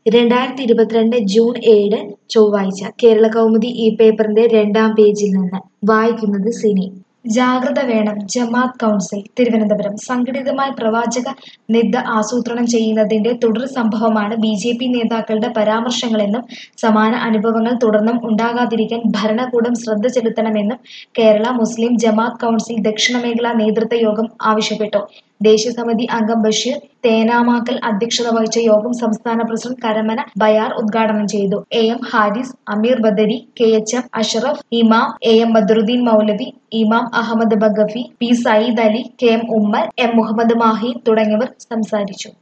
രണ്ടായിരത്തി ഇരുപത്തിരണ്ട് ജൂൺ ഏഴ് ചൊവ്വാഴ്ച കേരള കൗമുദി ഈ പേപ്പറിന്റെ രണ്ടാം പേജിൽ നിന്ന് വായിക്കുന്നത് സിനി ജാഗ്രത വേണം ജമാഅത്ത് കൗൺസിൽ തിരുവനന്തപുരം സംഘടിതമായി പ്രവാചക നിന്ദ ആസൂത്രണം ചെയ്യുന്നതിന്റെ തുടർ സംഭവമാണ് ബി ജെ പി നേതാക്കളുടെ പരാമർശങ്ങളെന്നും സമാന അനുഭവങ്ങൾ തുടർന്നും ഉണ്ടാകാതിരിക്കാൻ ഭരണകൂടം ശ്രദ്ധ ചെലുത്തണമെന്നും കേരള മുസ്ലിം ജമാഅത്ത് കൗൺസിൽ ദക്ഷിണമേഖലാ നേതൃത്വ യോഗം ആവശ്യപ്പെട്ടു ദേശീയ സമിതി അംഗം ബഷീർ തേനാമാക്കൽ അധ്യക്ഷത വഹിച്ച യോഗം സംസ്ഥാന പ്രസിഡന്റ് കരമന ബയാർ ഉദ്ഘാടനം ചെയ്തു എ എം ഹാരിസ് അമീർ Badri K H M Ashraf ഇമാം എ എം ബദറുദ്ദീൻ മൗലവി ഇമാം Ahammad Baqavi P Sayyid Ali K M Ummer M Muhammad Mahi തുടങ്ങിയവർ സംസാരിച്ചു